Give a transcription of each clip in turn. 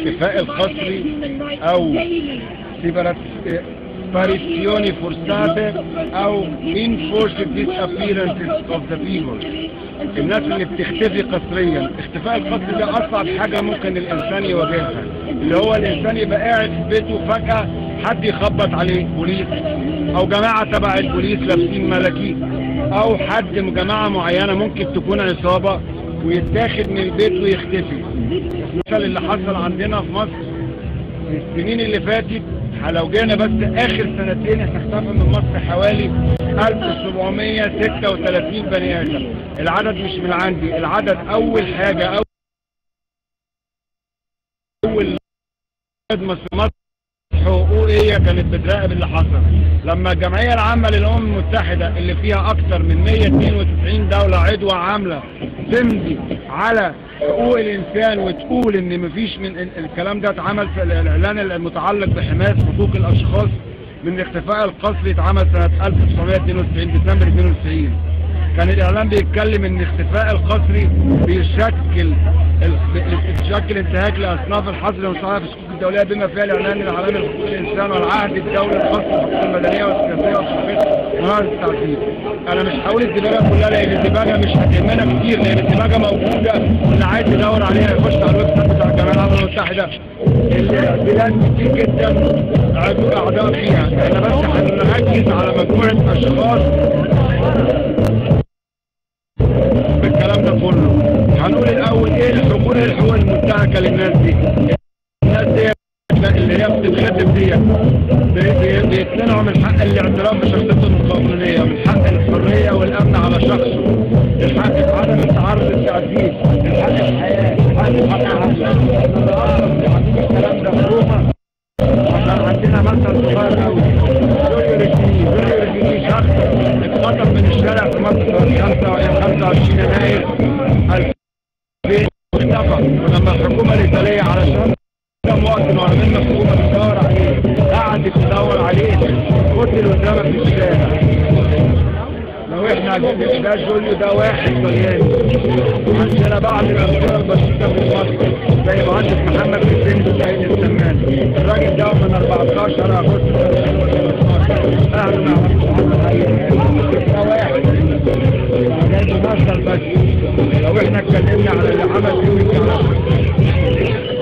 الاختفاء القسري او sparizioni forzate او enforced disappearances of the people الناس اللي بتختفي قسريا اختفاء القسري ده اصعب حاجة ممكن الانسان يواجهها اللي هو الانسان يبقى قاعد في بيته فجأة حد يخبط عليه بوليس او جماعة تبع البوليس لابسين ملاكي او حد من جماعة معينة ممكن تكون عصابة ويتاخد من البيت ويختفي المثل اللي حصل عندنا في مصر في السنين اللي فاتت لو جينا بس اخر سنتين اختفى من مصر حوالي 1736 بني ادم العدد مش من عندي العدد اول حاجة اول خدمة في مصر حقوقية كانت بتراقب اللي حصل لما الجمعية العامة للأمم المتحدة اللي فيها أكثر من 192 دولة عضوة عاملة تمضي على حقوق الإنسان وتقول إن مفيش من الكلام ده اتعمل في الإعلان المتعلق بحماية حقوق الأشخاص من الاختفاء القسري اتعمل سنة 1992 ديسمبر 92 كان الإعلان بيتكلم إن الاختفاء القسري بيشكل بيشكل انتهاك لأصناف الحظر والمساعدة في الحقوق الدولية بما فيها الإعلان العالمي لحقوق الإنسان والعهد الدولي الخاص بالحقوق المدنية والسياسية والحقوق ونهار التعديل أنا مش هقول الدباجة كلها لأن الدباجة مش هتهمنا كتير لأن الدباجة موجودة واللي عايز يدور عليها يخش على الويب سايت بتاع الجمعية العامة المتحدة البلاد كتير جدا عدو أعداء فيها احنا بس هنركز على مجموعة أشخاص بالكلام ده كله هنقول الاول ايه الحقوق ايه الحقوق المنتهكه للناس دي الناس دي اللي هي بتتخدم دي بيتمنعوا من حق الاعتراف بشخصيتهم القانونيه من حق الحريه والامن على شخصه الحق في عدم التعرض للتعذيب الحق في الحياه الحق في حق الكلام ده حرومه عشان عندنا مثل صغير قوي زوجي رجلي زوجي رجلي شخص اتخطف من الشارع في مصر 25 يناير 2000 واختفى ولما الحكومة الإيطالية علشان كم وقت وعملنا حكومة بتدور عليه قعدت تدور عليه قتل قدامك في الشارع لو احنا عايزين ده جوليو ده واحد طلياني عندنا بعض الامثله البسيطه في مصر زي مهندس محمد حسين سيد السمان الراجل ده من 14 اغسطس 2012 اهله ما يعرفوش عنه اي ده واحد جاي بمصر بس لو احنا اتكلمنا على اللي عمل فيه ويجي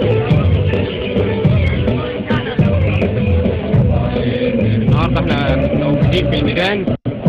النهارده احنا موجودين في الميدان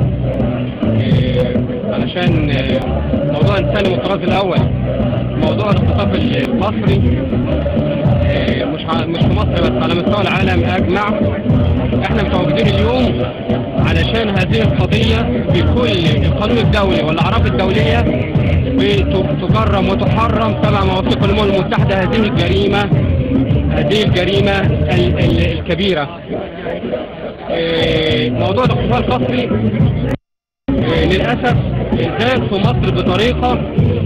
علشان موضوع نسلم الطراز الاول موضوع الاختطاف المصري مش مش في مصر بس على مستوى العالم اجمع احنا متواجدين اليوم علشان هذه القضية بكل القانون الدولي والاعراف الدولية تجرم وتحرم تبع مواثيق الامم المتحدة هذه الجريمة هذه الجريمة الكبيرة موضوع الاختطاف القسري للأسف زاد في مصر بطريقة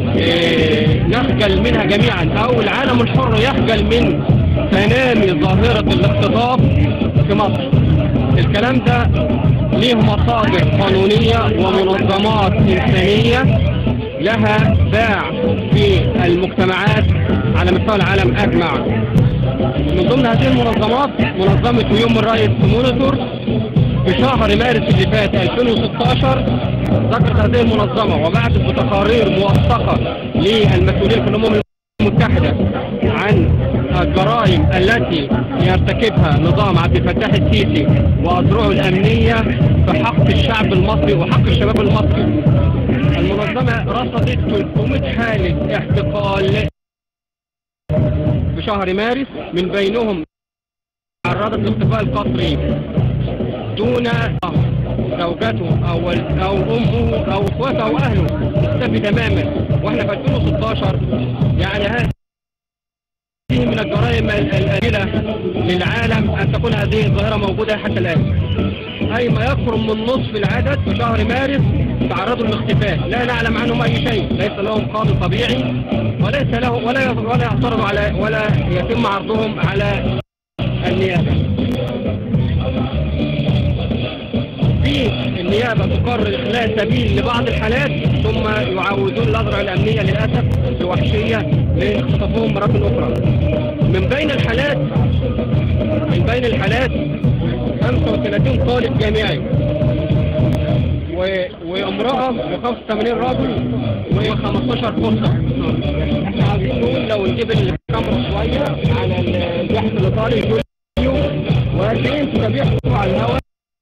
نخجل منها جميعا أو العالم الحر يخجل من تنامي ظاهرة الاختطاف في مصر الكلام ده ليه مصادر قانونية ومنظمات إنسانية لها باع في المجتمعات على مستوى العالم أجمع من ضمن هذه المنظمات منظمة هيومن رايتس مونيتور في شهر مارس اللي فات 2016 ذكرت هذه المنظمة وبعثت بتقارير موثقة للمسؤولين في الأمم المتحدة عن الجرائم التي يرتكبها نظام عبد الفتاح السيسي وأذرعه الأمنية في حق الشعب المصري وحق الشباب المصري المنظمة رصدت 300 حالة احتقال في شهر مارس من بينهم تعرضت لاختفاء القسري دون زوجته او او امه او اخواته او اهله اختفي تماما واحنا في 2016 يعني هذه من الجرائم الاجله للعالم ان تكون هذه الظاهره موجوده حتى الان اي ما يقرب من نصف العدد في شهر مارس تعرضوا للاختفاء لا نعلم عنهم اي شيء ليس لهم قاضي طبيعي وليس له ولا ولا يعترض على ولا يتم عرضهم على النيابه في النيابة تقرر إخلاء سبيل لبعض الحالات ثم يعودون الأذرع الأمنية للأسف بوحشية لاختطافهم مرات أخرى من بين الحالات من بين الحالات 35 طالب جامعي و... وامرأة و85 راجل و15 فرصة احنا عايزين نقول لو نجيب الكاميرا شوية على ال- البحث الإيطالي جوليو وقد ايه انتوا بيحكوا على الهواء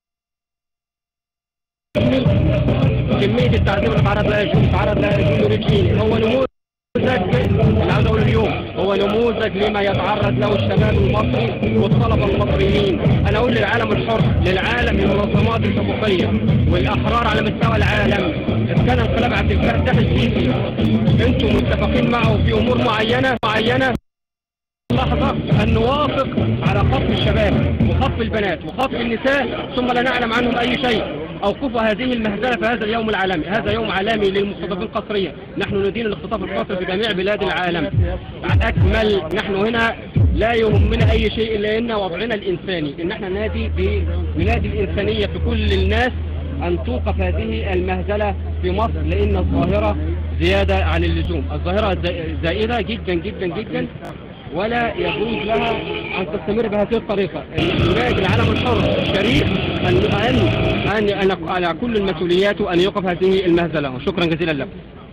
كمية التعذيب اللي اتعرض لها جول اتعرض لها جول ريتشين هو نموذج اللي عاوز اقوله اليوم هو نموذج لما يتعرض له الشباب المصري والطلبة المصريين انا اقول للعالم الحر للعالم المنظمات الحقوقية والاحرار على مستوى العالم اذا كان انقلاب عبد الفتاح السيسي انتم متفقين معه في امور معينة معينة لحظة أن نوافق على خطف الشباب وخطف البنات وخطف النساء ثم لا نعلم عنهم أي شيء أوقفوا هذه المهزلة في هذا اليوم العالمي هذا يوم عالمي للمختطفين قسريا نحن ندين الاختطاف القسري في جميع بلاد العالم أكمل نحن هنا لا يهمنا أي شيء إلا أن وضعنا الإنساني إن احنا نادي ببلاد الإنسانية في كل الناس أن توقف هذه المهزلة في مصر لأن الظاهرة زيادة عن اللزوم الظاهرة زا- زائدة جدا جدا جدا ولا يجوز لها أن تستمر بهذه الطريقة ينادي العالم الحر الشريف أن أن أن أن على كل المسؤوليات أن يوقف هذه المهزلة وشكرا جزيلا لكم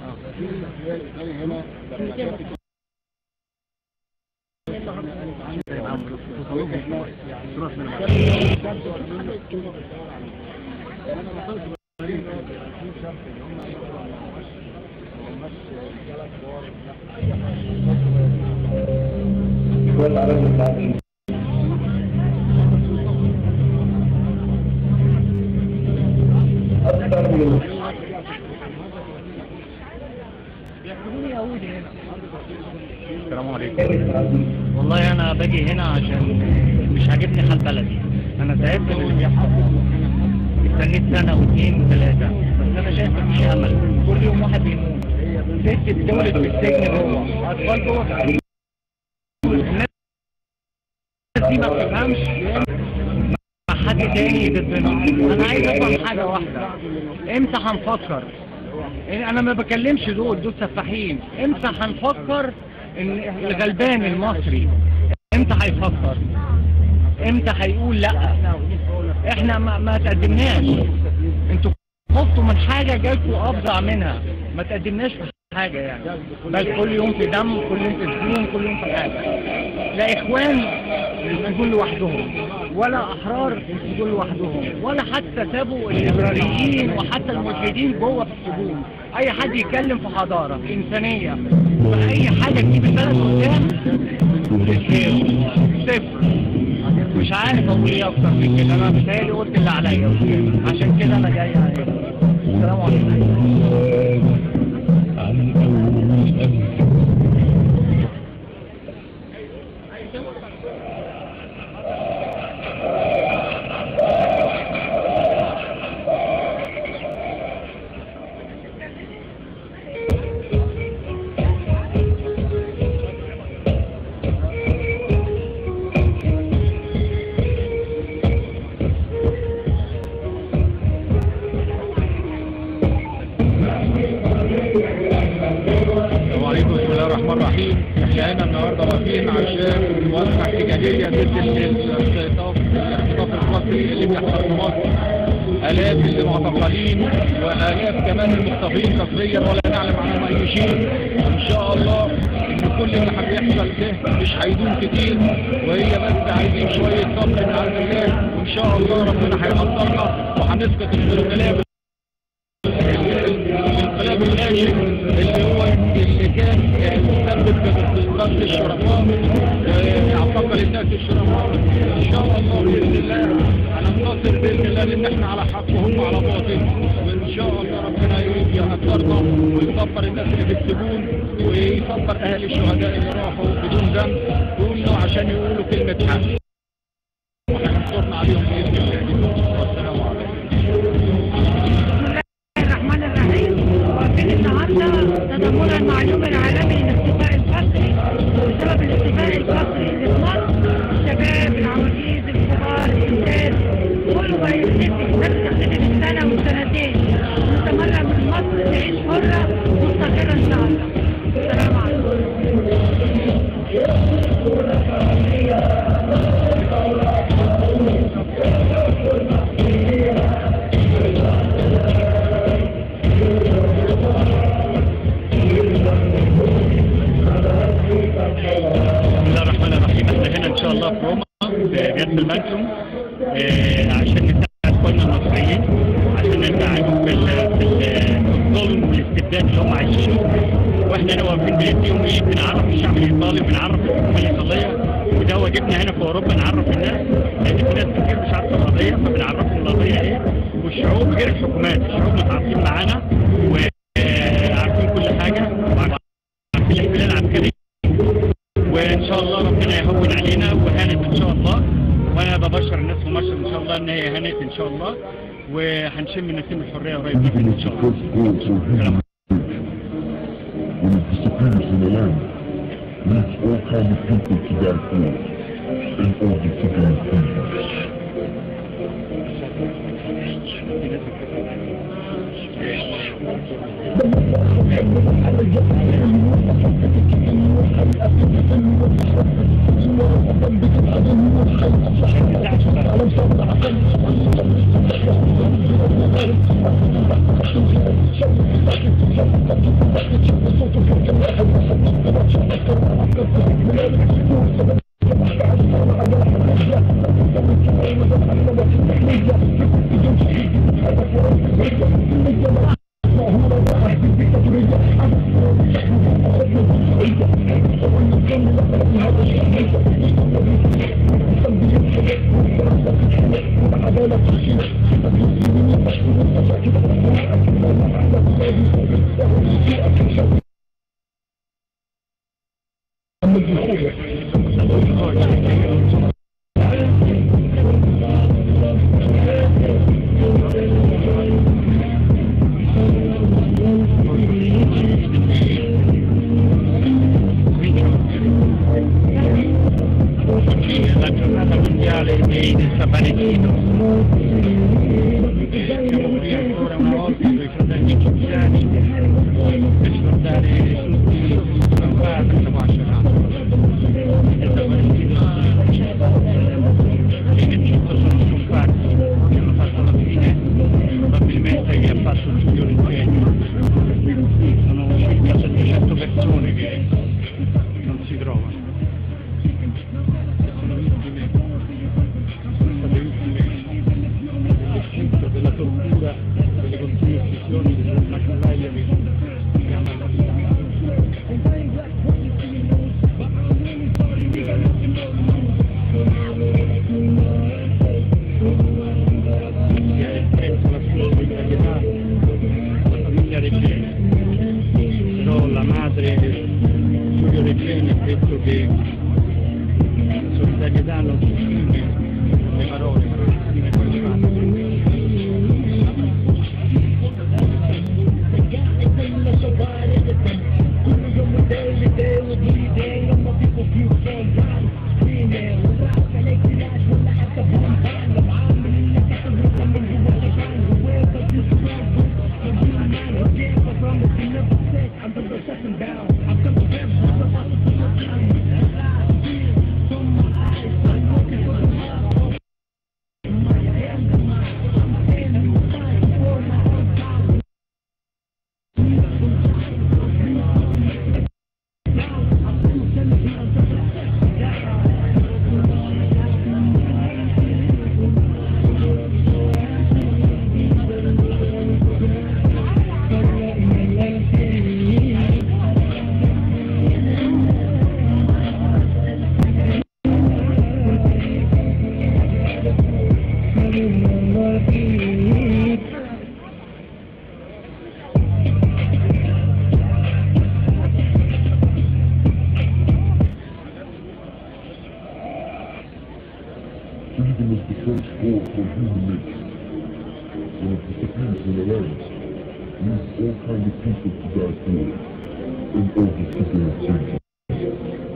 السلام عليكم والله انا باجي هنا عشان مش عاجبني حال بلدي انا تعبت من اللي بيحصل استنيت سنه واثنين وثلاثه بس انا شايف مفيش امل كل يوم واحد بيموت ست بتولد في السجن جوه اطفال جوه الناس دي ما بتفهمش مع حد تاني ضدنا انا عايز افهم حاجه واحده امتى هنفكر يعني انا ما بكلمش دول دول سفاحين امتى هنفكر ان الغلبان المصري امتى هيفكر امتى هيقول لا احنا ما, ما تقدمناش انتوا خفتوا من حاجة جاتكوا افظع منها ما تقدمناش في حاجة يعني بل كل يوم في دم كل يوم في سجون كل يوم في حاجة لا اخوان السجون لوحدهم ولا احرار السجون لوحدهم ولا حتى سابوا الليبراليين وحتى الملحدين جوه في السجون اي حد يتكلم في حضارة في انسانية في اي حاجة تجيب البلد قدام زيرو صفر مش عارف اقول ايه اكتر من كده انا بتهيألي قلت اللي عليا عشان كده انا جاي عليك السلام عليكم عن أول أمس السلام عليكم بسم الله الرحمن الرحيم احنا هنا النهارده واقفين عشان نوقف احتجاجيه ضد الاختطاف الاختطاف القسري اللي بيحصل في مصر الاف اللي معتقلين والاف كمان المختطفين قسريا ولا نعلم عنهم اي شيء ان شاء الله ان كل اللي بيحصل ده مش هيدوم كتير وهي بس عايزين شويه صبر من عند الله وان شاء الله ربنا هيقدرنا وهنسقط الانقلاب الانقلاب الناشئ اللي هو اللي كان مسبب في قتل الشرفاء اعتقل الناس الشرفاء ان شاء الله باذن الله هننتصر باذن الله لان احنا على حق وهم على باطل وان شاء الله ربنا يقدرنا ويصبر الناس اللي في السجون ويصبر اهل الشهداء اللي راحوا بدون ذنب ويقولوا عشان يقولوا كلمه حق وهننصرنا عليهم باذن الله والسلام عليكم الرحمن الرحيم واقفين النهارده تضمنا المعلوم العالمي للاختفاء القسري بسبب الاختفاء القسري اللي في مصر الشباب العواجيز الكبار الستات كله بقى يختفي ناس تختفي من سنه وسنتين ان شاء الله في روما في رياض المجلوم آه، عشان نساعد اخواننا المصريين عشان نساعدهم في ال- في ال- الظلم والاستبداد اللي هم عايشينه واحنا هنا واقفين بايديهم ايه بنعرف الشعب الايطالي وبنعرف الحكومه الايطاليه وده واجبنا هنا في اوروبا نعرف الناس لان في ناس كتير مش عارفه القضيه فبنعرفهم القضيه ايه والشعوب غير الحكومات الشعوب متعاطفين معانا وعارفين كل حاجه وعارفين الاحتلال العسكري وان شاء الله ربنا يهون علينا وهانت ان شاء الله وانا ببشر الناس في مصر ان شاء الله ان هي هانت ان شاء الله وهنشم نسيم الحريه قريب جدا ان شاء الله سلام When it disappears in the land, leaves all kinds of people to die for, in order to gain peace. la giornata mondiale dei desaparecidos. Siamo qui ancora una volta con i fratelli egiziani per ricordare tutti i scampati che passano. Che in Egitto sono scomparsi, che hanno fatto la fine, probabilmente che ha fatto il figlio impegno. Sono circa 700 persone che non si trovano. sono vittime, sono state vittime dello scritto, della tortura, delle continue uccisioni, delle macellaie che hanno alla la sua solidarietà alla famiglia Regeni, però la madre Giulio Regeni ha detto che la solidarietà non si esprime con le parole, ma si esprime con i fatti. Freedom is the first goal for human nature. When it disappears in the land, leaves all kinds of people to die for, in order to gain peace.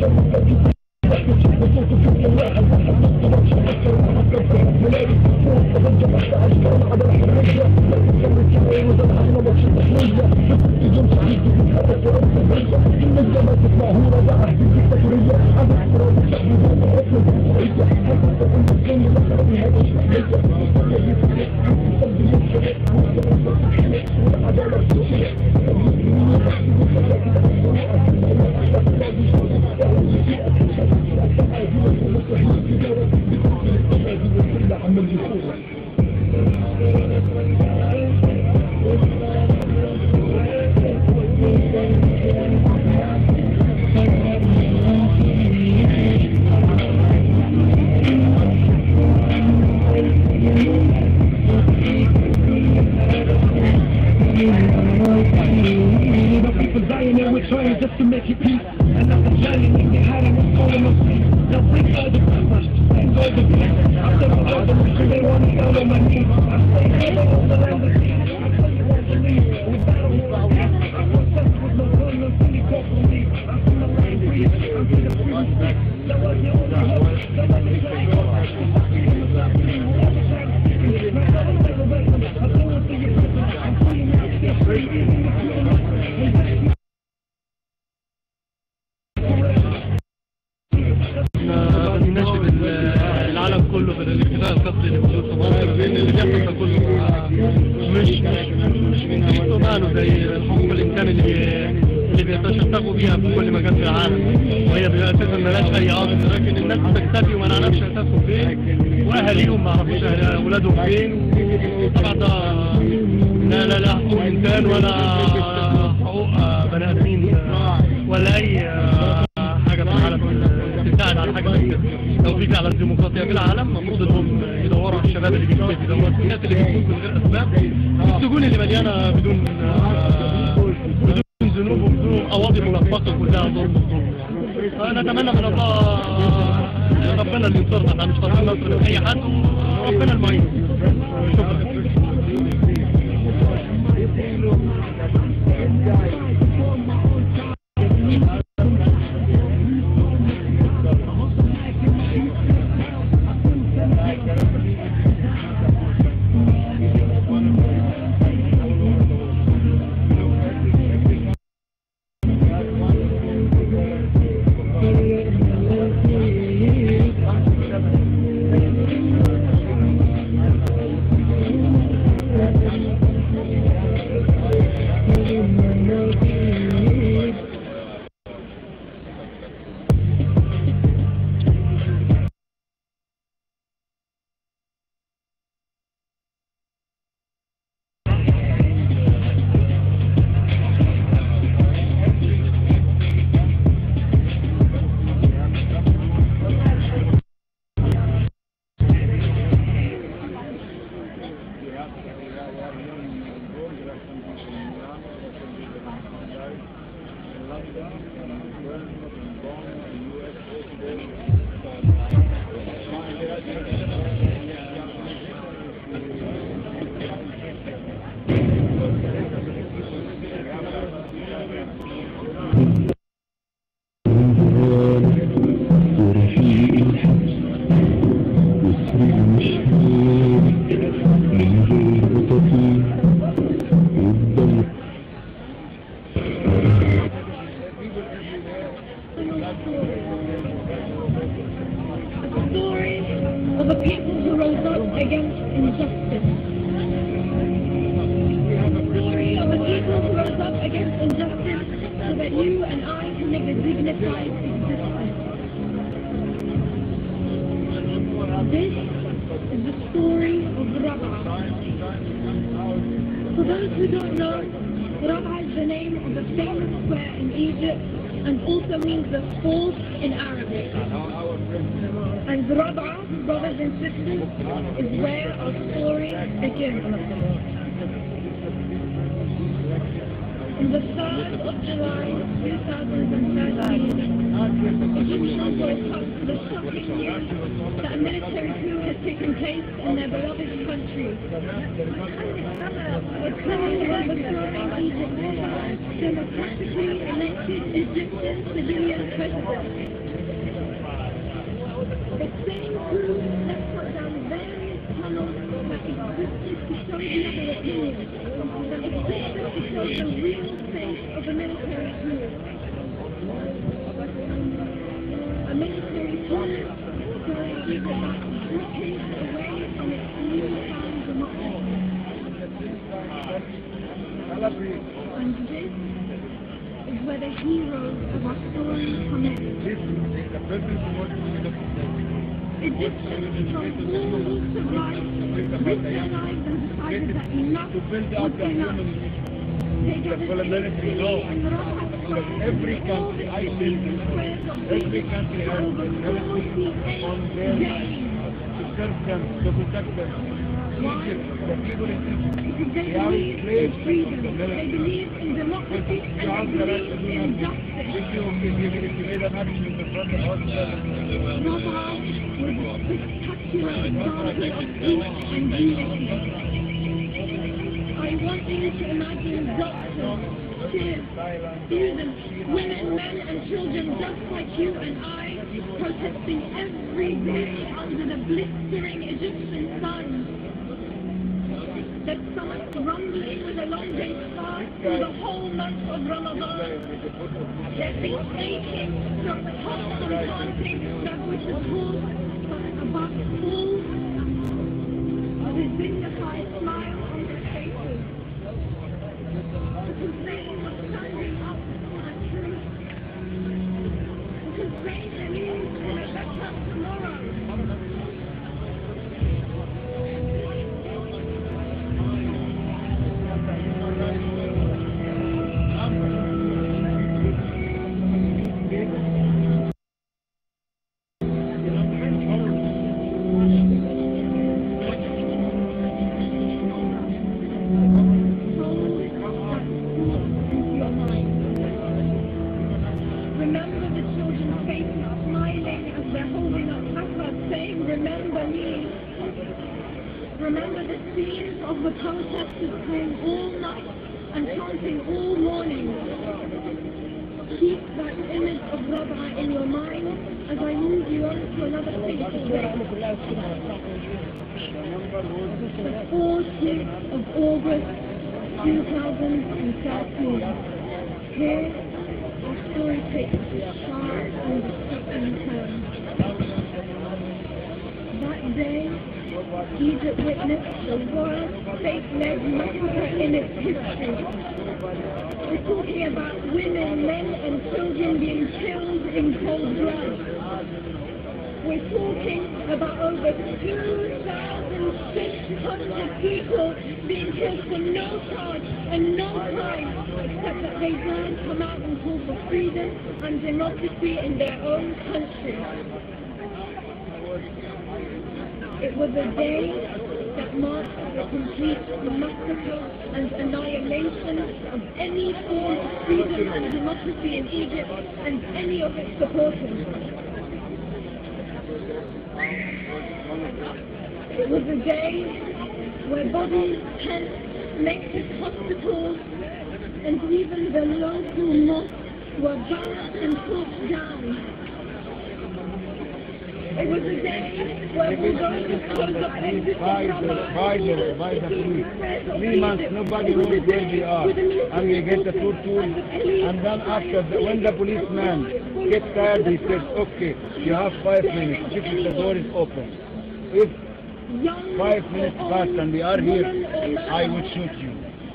Thank you. People dying and we're trying just to make it peace. Another journey, we had a calling us. Now bring all the purpose and all the peace. After all the mission, they want to follow my knees. I stay all over the land of peace. I tell you what to leave. We battle with our peace. I protest with no gun, no silly call for me. I see my land breathe. I see the freedom speak. That was the only hope. That was the only hope. I became a assassin. Whoever tried to speak me. My brother never wait. I go into your prison. I'm free now. Stay free. Even if you don't know. احنا بنناشد ال- العالم كله بالاكتفاء القسري اللي موجود في مصر لان اللي بيحصل ده كله آه، مش مش مش معنى زي حقوق الانسان اللي اللي بيتشتقوا بيها في كل مكان في العالم وهي اساسا ملهاش اي اصل لكن الناس بتكتفي وما نعرفش اساسهم فين واهاليهم ما يعرفوش أهل- اولادهم فين وطبعا ده لا لا لا حقوق انسان ولا حقوق آه، بني ادمين آه، ولا اي آه، حاجه في العالم تساعد على حاجه زي كده لو في فعلا ديمقراطيه في العالم المفروض انهم يدوروا على الشباب اللي بيكتفي يدوروا على الناس اللي بتموت من غير اسباب السجون اللي مليانه بدون آه، بدون ذنوب وبدون قواضي ملفقه كلها ظلم وظلم يعني نتمنى من الله ربنا اللي ينصرنا احنا مش طالبين نصر من اي حد وربنا المعين شكرا ورفيق الحبس يسري المشهور من غير بطاطين والدم story of a people who rose up against injustice. The story of a people who rose up against injustice so that you and I can live a dignified existence. This is the story of Rab'a. For those who don't know, Rab'a is the name of a famous square in Egypt and also means the fourth in Arabic. And Rab'a, brothers and sisters, is where our story begins. On the 3rd of July 2013, Egyptians were touched with the shocking news that a military coup had taken place in their beloved country. A coup overthrowing Egypt's democratically elected Egyptian civilian president. The same coup that put down various tunnels existed to show the other opinion, that existed to show the real face of a military coup. A military coup carrying the decades away from its newfound democracy. And this is where the heroes of our story come in. Egyptians from all walks of life lived their lives and decided that enough to build was up the enough. human They gathered full of military peacefully law. in Rabat Look, Square, every with all country, the I streets think, and squares of every peace country has over military 48 on their days. to serve them, to protect them. Egypt, the people in Egypt, Because they they are believe in slaves freedom, to the they military. believe in democracy, and Jobs they that are believe to do in nothing. justice. If you, if you, if you made an action in the front of hospital, Rabbi was a spectacular example of peace and unity. I want you to imagine doctors, chefs, students, women, men and children just like you and I protesting every day under the blistering Egyptian sun. Their stomachs rumbling with a long day fast through the whole month of Ramadan. Their feet aching from the hot and dancing that which is full, above full of his dignified smile on their faces. Because they were standing up for the truth. Because they believe in a better tomorrow. Remember the children's faces smiling as they're holding up placards saying, remember me. Remember the scenes of the protesters praying all night and chanting all morning. Keep that image of Rabbi in your mind as I move you on to another fateful day. The 14th of August 2013. Here, our story takes a sharp and disturbing turn. That day, Egypt witnessed the worst state-led massacre in its history. We're talking about women, men and children being killed in cold blood. We're talking about over 2,600 people being killed for no charge and no crime except that they dared come out and call for freedom and democracy in their own country. It was a day that marked the complete massacre and annihilation of any form of freedom and democracy in Egypt and any of its supporters. It was a day where bodies, tents, makeshift hospitals, and even the local mosques were burned and torched down. It was a day where bulldozers closed up exits by the, by the, by the police. Three months, nobody knows where they are. And we get the two tools. And then after, the, when the policeman gets tired, he says, okay, you have five minutes. This is the door is open. If five minutes pass and we are here, I would shoot you.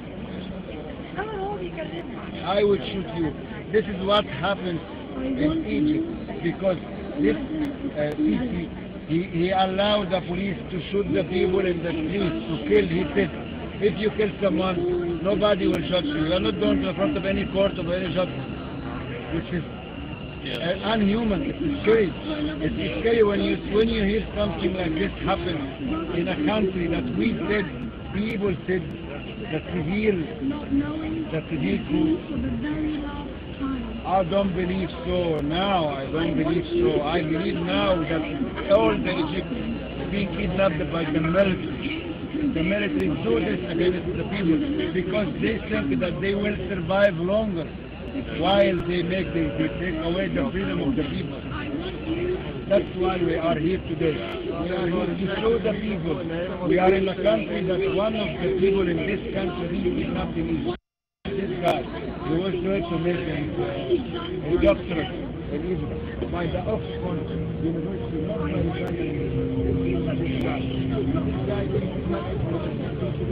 I would shoot you. This is what happens in Egypt because this uh, Sisi, he, he allowed the police to shoot the people in the streets to kill. He said, if you kill someone, nobody will shoot you. You are not going to the front of any court of any judge, which is uh, unhuman. It's scary. It's scary when you when you hear something like this happen in a country that we said, people said, the civil, not knowing the civil the coup truth for the very last time. I don't believe so now. I don't believe so. I believe now that all the Egyptians being kidnapped by the military. The military do this against the people because they think that they will survive longer while they make they, they take away the freedom of the people. I want you That's why we are here today. We are here to show the people. We are in a country that one of the people in this country really did nothing is this guy. He was trying to make a, a doctorate in Israel by the Oxford University, not by the This guy. This guy is not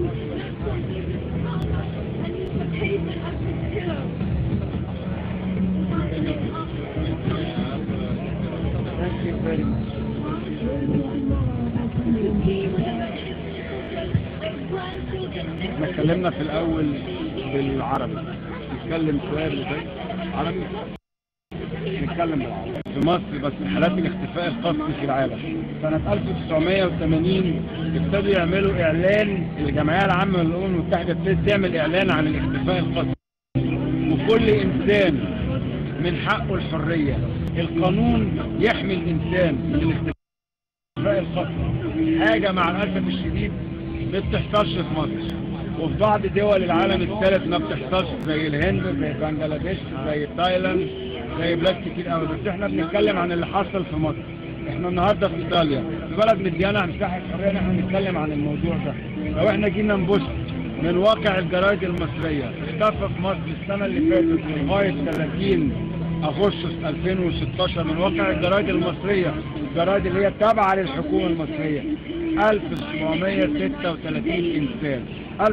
Thank you very much. احنا اتكلمنا في الاول بالعربي نتكلم شويه بالزي عربي نتكلم بالعربي في مصر بس من حالات الاختفاء القسري في العالم سنة 1980 ابتدوا يعملوا اعلان الجمعية العامة للأمم المتحدة ابتدت تعمل اعلان عن الاختفاء القسري وكل انسان من حقه الحرية القانون يحمي الانسان من الاختفاء القسري حاجة مع الأسف الشديد ما بتحصلش في مصر وفي بعض دول العالم الثالث ما بتحصلش زي الهند زي بنجلاديش زي تايلاند زي بلاد كتير قوي بس احنا بنتكلم عن اللي حصل في مصر احنا النهارده في ايطاليا في بلد مديانا مساحه حريه ان احنا نتكلم عن الموضوع ده لو احنا جينا نبص من واقع الجرايد المصريه اختفى في مصر السنه اللي فاتت لغايه 30 اغسطس 2016 من واقع الجرايد المصريه الجرايد اللي هي تابعه للحكومه المصريه 1736 انسان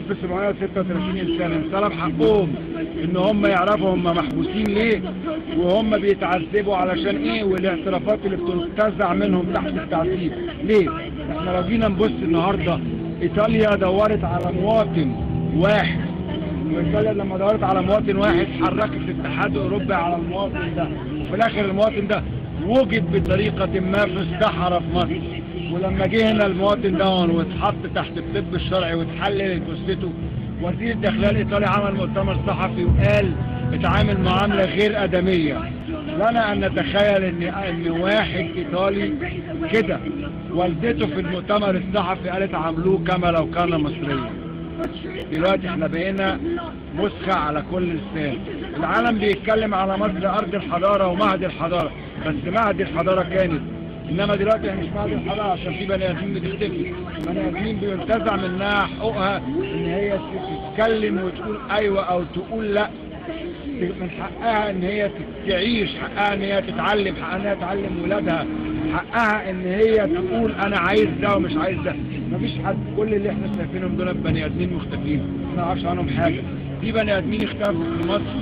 1736 انسان انسلب حقهم ان هم يعرفوا هم محبوسين ليه وهم بيتعذبوا علشان ايه والاعترافات اللي بتنتزع منهم تحت التعذيب ليه احنا لو جينا نبص النهارده ايطاليا دورت على مواطن واحد وايطاليا لما دورت على مواطن واحد حركت الاتحاد الاوروبي على المواطن ده وفي الاخر المواطن ده وجد بطريقة ما في الصحراء في مصر ولما جه هنا المواطن ده واتحط تحت الطب الشرعي واتحلل جثته وزير الداخلية الايطالي عمل مؤتمر صحفي وقال اتعامل معاملة غير ادمية لنا ان نتخيل ان ان واحد ايطالي كده والدته في المؤتمر الصحفي قالت عاملوه كما لو كان مصريا دلوقتي احنا بقينا مسخة على كل لسان العالم بيتكلم على مصر ارض الحضارة ومهد الحضارة بس مهد الحضارة كانت انما دلوقتي احنا مش مهد الحضارة عشان في بني ادمين بتختفي بني ادمين بينتزع منها حقوقها ان هي تتكلم وتقول ايوه او تقول لا من حقها ان هي تعيش حقها ان هي تتعلم حقها ان هي تعلم ولادها حقها ان هي تقول انا عايز ده ومش عايز ده مفيش حد كل اللي احنا شايفينهم دول بني ادمين مختفين ما نعرفش عنهم حاجه في بني ادمين اختفوا في مصر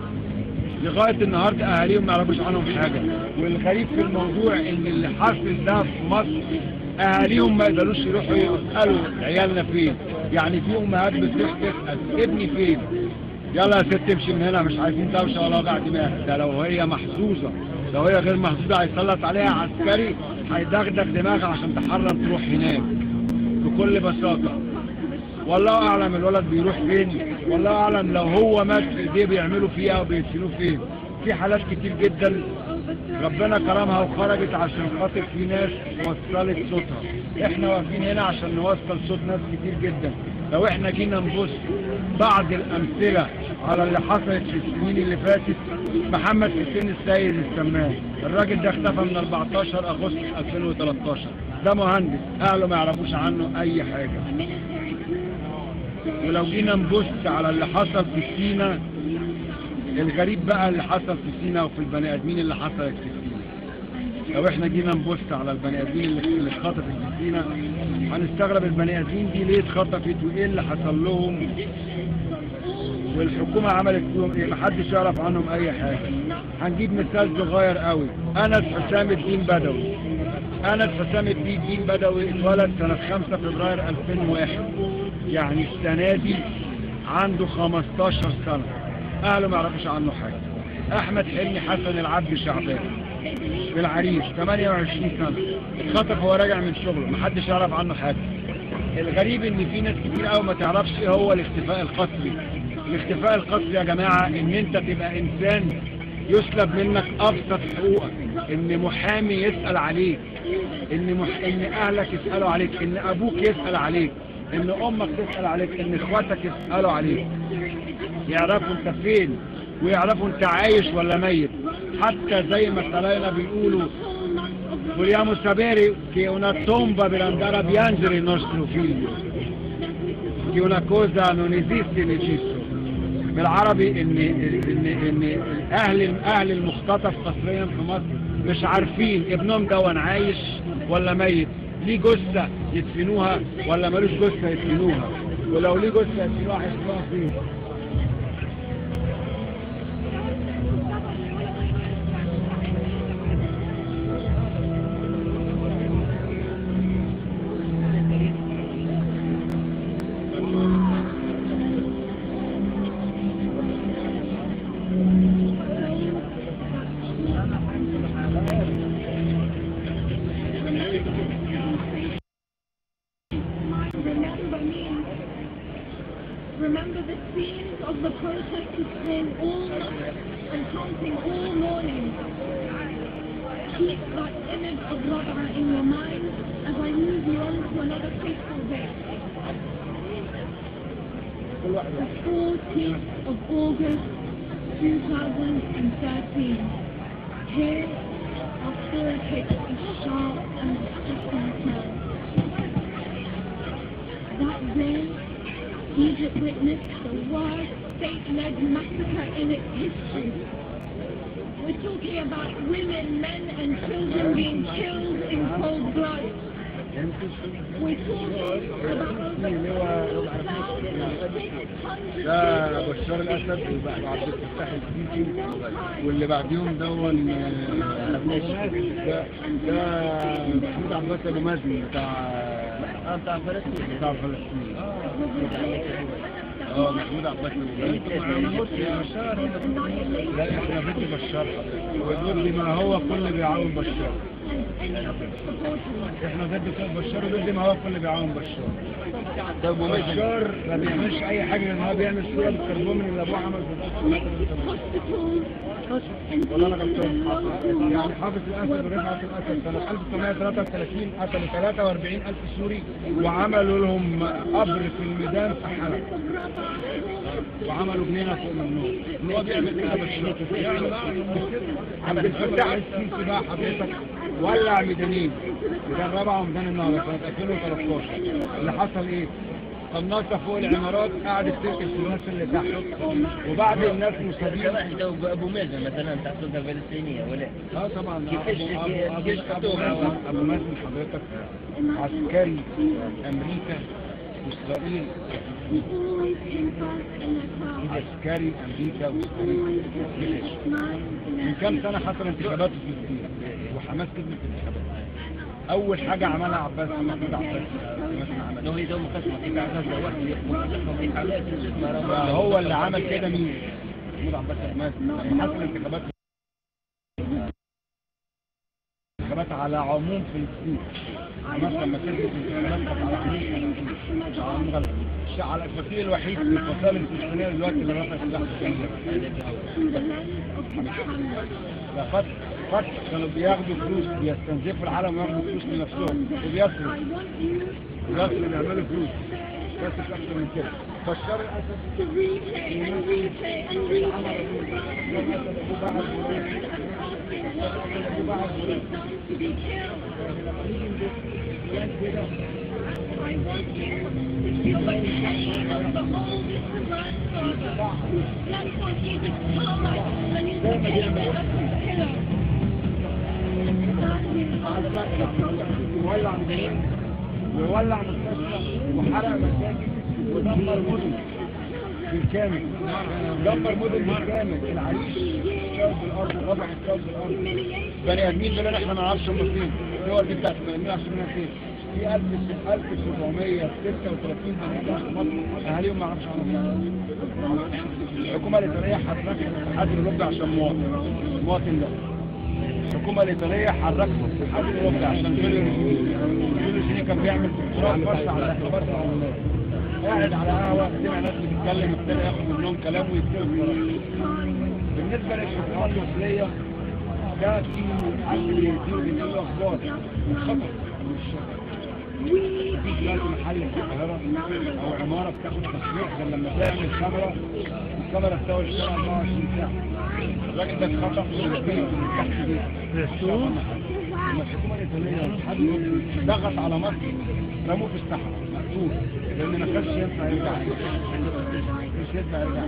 لغايه النهارده اهاليهم ما يعرفوش عنهم حاجه والغريب في الموضوع ان اللي حاصل ده في مصر اهاليهم ما يقدروش يروحوا يسالوا عيالنا فين يعني في امهات بتروح تسال ابني فين يلا يا ست امشي من هنا مش عايزين دوشه ولا وجع دماغ ده لو هي محظوظه لو هي غير محظوظه هيسلط عليها عسكري هيدغدغ دماغها عشان تحرم تروح هناك بكل بساطه والله اعلم الولد بيروح فين والله اعلم لو هو مات في ايديه بيعملوا فيه او بيدفنوه فين في حالات كتير جدا ربنا كرمها وخرجت عشان خاطر في ناس وصلت صوتها احنا واقفين هنا عشان نوصل صوت ناس كتير جدا لو احنا جينا نبص بعض الامثلة على اللي حصلت في السنين اللي فاتت محمد حسين السيد السمان الراجل ده اختفى من 14 اغسطس 2013 ده مهندس اهله ما يعرفوش عنه اي حاجة ولو جينا نبص على اللي حصل في سينا الغريب بقى اللي حصل في سينا وفي البني ادمين اللي حصلت في سينا لو احنا جينا نبص على البني ادمين اللي اللي اتخطفت في سينا هنستغرب البني ادمين دي ليه اتخطفت وايه اللي حصل لهم والحكومة عملت فيهم ايه محدش يعرف عنهم اي حاجة هنجيب مثال صغير قوي انس حسام الدين بدوي انس حسام الدين بدوي اتولد سنة 5 فبراير 2001 يعني السنة دي عنده 15 سنة اهله ما يعرفوش عنه حاجة احمد حلمي حسن العبد شعبان في العريش 28 سنة اتخطف وهو راجع من شغله محدش يعرف عنه حاجة الغريب ان في ناس كتير قوي ما تعرفش ايه هو الاختفاء القسري الاختفاء القسري يا جماعة ان انت تبقى انسان يسلب منك ابسط حقوقك ان محامي يسأل عليك ان مح... ان اهلك يسألوا عليك ان ابوك يسأل عليك ان امك تسأل عليك ان اخواتك يسألوا عليك يعرفوا انت فين ويعرفوا انت عايش ولا ميت حتى زي ما سلاينا بيقولوا Vogliamo sapere che una tomba per andare a piangere il nostro figlio, che una cosa non esiste in Egitto. بالعربي ان ان ان اهل اهل المختطف قصريا في مصر مش عارفين ابنهم ده عايش ولا ميت ليه جثه يدفنوها ولا ملوش جثه يدفنوها ولو ليه جثه يدفنوها هيدفنوها فين Remember me. Remember the scenes of the protesters playing all night and chanting all morning. Keep that image of Rabbi in your mind as I move you on to another fateful day. The 14th of August 2013. Here, our story takes a sharp and shocking turn. That day, Egypt witnessed the worst state-led massacre in its history. We're talking about women, men, and children being killed in cold blood. We're talking about over 2,600 ده بشار الاسد وبعد عبد الفتاح السيسي واللي بعديهم دون آه، ده ده محمود عباس ابو مازن بتاع بتاع فلسطين بتاع فلسطين اه محمود عباس ابو مازن لا احنا ضد بشار حضرتك وضد ما هو كل بيعاون بشار احنا ضد كل بشار وضد ما هو كل بيعاون بشار طب ومازن بشار ما بيعملش اي حاجه غير ان هو بيعمل صوره بالكربون من اللي ابوه عمل في ولا انا غلطان يعني حافظ الاسد ورفعت الاسد سنه 1933 قتلوا 43 الف سوري وعملوا لهم قبر في الميدان في حلب وعملوا جنينه فوق منهم هو بيعمل كده بالشرط عبد الفتاح السيسي بقى حضرتك ولع ميدانين ميدان رابعه وميدان النهضه سنه 2013 اللي حصل ايه؟ قناصه فوق العمارات قعدت تركز في الناس اللي تحت وبعد الناس مصابين واحد ده ابو مازن مثلا تاع السلطه الفلسطينيه ولا اه طبعا كيفاش- أبو- أبو- كيفاش أبو- خدوها؟ أبو- ابو مازن حضرتك عسكري امريكا واسرائيل عسكري امريكا واسرائيل جيش. من كام سنه حصل انتخابات في فلسطين وحماس كسبت الانتخابات اول حاجه عملها عباس محمود عباس مثلا عمل لو يدوم قسمه في غزه واحد يقوم في حالات اسمها هو اللي عمل كده مين؟ محمود عباس حماس لما حصل انتخابات انتخابات على عموم فلسطين حماس لما كسبت الانتخابات كانت على عموم فلسطين مش على عموم غزه الشيء على الفصيل الوحيد في الفصائل الفلسطينيه دلوقتي اللي رفع سلاح ده فتح فتح كانوا بياخدوا فلوس بيستنزفوا العالم وياخدوا فلوس لنفسهم وبيصرفوا بيصرفوا بيعملوا فلوس بس مش اكتر من كده بشار الاسد وولع مدينين وولع مستشفى وحرق مساجد ودمر مدن بالكامل دمر مدن بالكامل العريش شرب الارض وضع الشرب الارض بني ادمين دول احنا ما نعرفش هم فين الدول دي بتاعت بني ادمين عشان فين في 1736 بني ادم في مصر اهاليهم ما يعرفش عنهم الحكومه الايطاليه حركت الاتحاد الاوروبي عشان مواطن المواطن ده الحكومة الإيطالية حركت الاتحاد الأوروبي عشان جوليو ريجيني جوليو ريجيني كان بيعمل دكتوراه فرش على الاعتبارات العمومية قاعد على قهوة سمع ناس بتتكلم ابتدى ياخد منهم كلام ويكتبوا قرار بالنسبة للحكومة المصرية ده في حد بيديله بيديله أخبار خطر مش في دلوقتي محل في القاهرة أو عمارة بتاخد تصريح غير لما تعمل كاميرا الكاميرا بتساوي الشارع 24 ساعة الراجل ده اتخطف من البيت من تحت بيته لما الحكومه الاسلاميه والاتحاد الاوروبي ضغط على مصر رموه في الصحراء مقتول لان ما كانش ينفع يرجع مش ينفع يرجع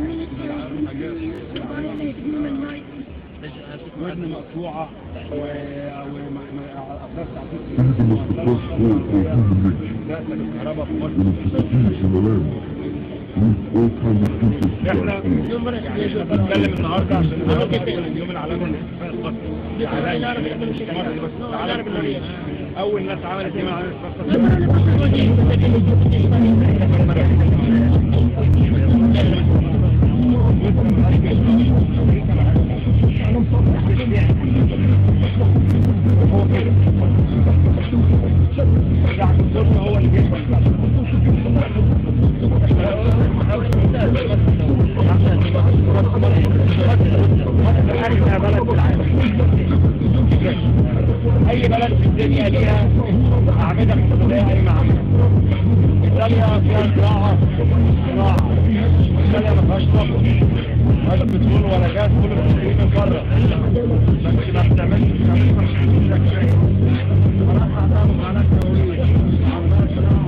ودن مقطوعه و وأطراف Freedom is the first goal for human nature. الكهرباء في مصر When it's the peace and the land, leave all kinds of people to احنا die for. يعني احنا بنتكلم النهارده عشان النهارده اليوم العالمي للاحتفال القصري عالمي مش مصري بس العالم كله اول ناس عملت يوم العالمي للاحتفال القصري هو كده يعني الظلم هو اللي بيحصل أغنى بلد في العالم أي بلد في الدنيا ليها أعمدة اقتصادية قايمة عليها إيطاليا فيها زراعة زراعة إيطاليا ما فيهاش طاقة ولا بترول ولا غاز كله بتشتريه من بره بس ما بتعملش ما بتعملش شيء صراحة عندها مقالات نووية عندها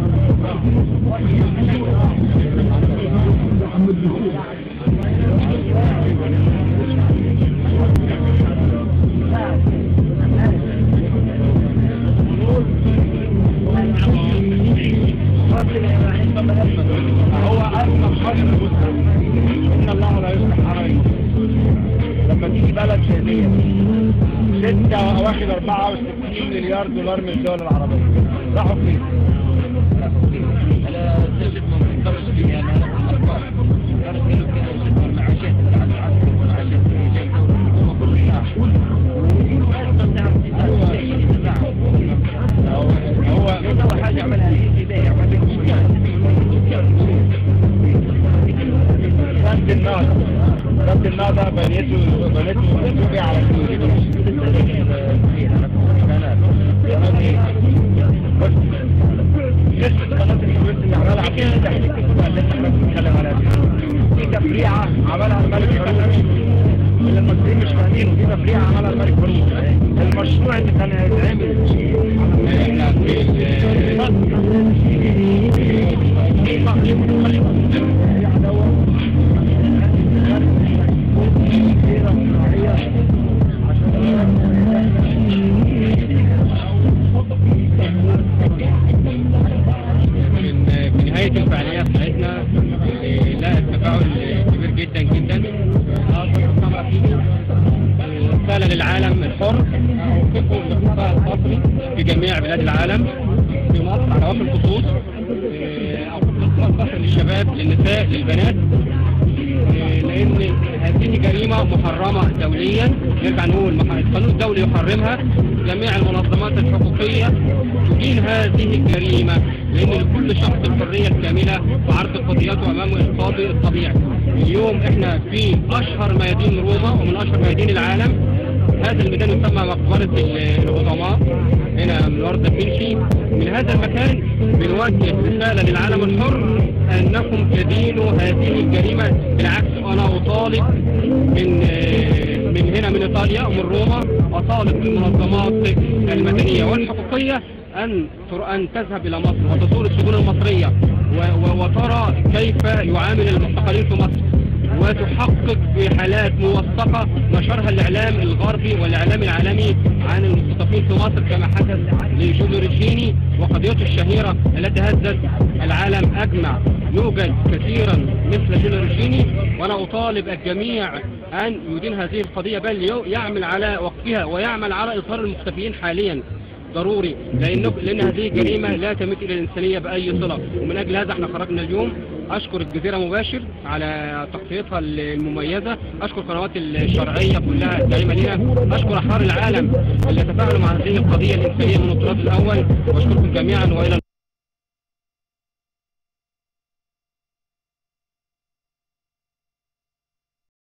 هو أزمة حرب المسلم إن الله لا يصلح حرائم لما تيجي بلد زي دي ستة واخد 64 مليار دولار من الدول العربية راحوا فين؟ انا تجد من درس فيها انا ارقام درس كيلو كده المعاشات المعاشات المعاشات هم كل الشعب هو هو اول حاجه عملها هي بدايه سد النهضة سد النهضة بنيته بنيته سوريا على قصة قناة السويس اللي عملها عبد الفتاح السيسي اللي احنا بنتكلم عليها دي. دي تفريعة عملها الملك فاروق اللي المصريين مش فاهمينه دي تفريعة عملها الملك فاروق المشروع اللي كان هيتعمل من في نهاية الفعالية بتاعتنا آه، لها تفاعل كبير جدا جدا رسالة للعالم الحر أوقفوا الاقتصاد المصري في جميع بلاد العالم في مصر على وجه الخصوص آه، أوقفوا الاقتصاد المصري للشباب للنساء للبنات آه، لأن هذه جريمة محرمة دوليا نرجع نقول مح- القانون الدولي يحرمها جميع المنظمات الحقوقية تدين هذه الجريمة لأن لكل شخص الحرية الكاملة وعرض قضيته أمام القاضي الطبيعي اليوم احنا في أشهر ميادين روما ومن أشهر ميادين العالم هذا الميدان يسمى مقبرة ال- العظماء هنا من أرض دافنشي من هذا المكان بنوجه رسالة للعالم الحر أنكم تدينوا هذه الجريمة بالعكس أنا أطالب من آه، من هنا من إيطاليا ومن روما أطالب المنظمات المدنية والحقوقية أن تر- أن تذهب إلى مصر وتزور السجون المصرية و- و- وترى كيف يعامل المعتقلين في مصر وتحقق في حالات موثقة نشرها الإعلام الغربي والإعلام العالمي عن المختطفين في مصر كما حدث لجوليو ريجيني وقضيته الشهيرة التي هزت العالم أجمع يوجد كثيرا مثل جوليو ريجيني وأنا أطالب الجميع أن يدين هذه القضية بل يو- يعمل على وقفها ويعمل على إظهار المختفيين حاليا ضروري لأنه لأن هذه جريمة لا تمت إلى الإنسانية بأي صلة ومن أجل هذا احنا خرجنا اليوم أشكر الجزيرة مباشر على تغطيتها المميزة أشكر القنوات الشرعية كلها الداعمة لنا أشكر أحرار العالم اللي تفاعلوا مع هذه القضية الإنسانية من الطراز الأول وأشكركم جميعا وإلى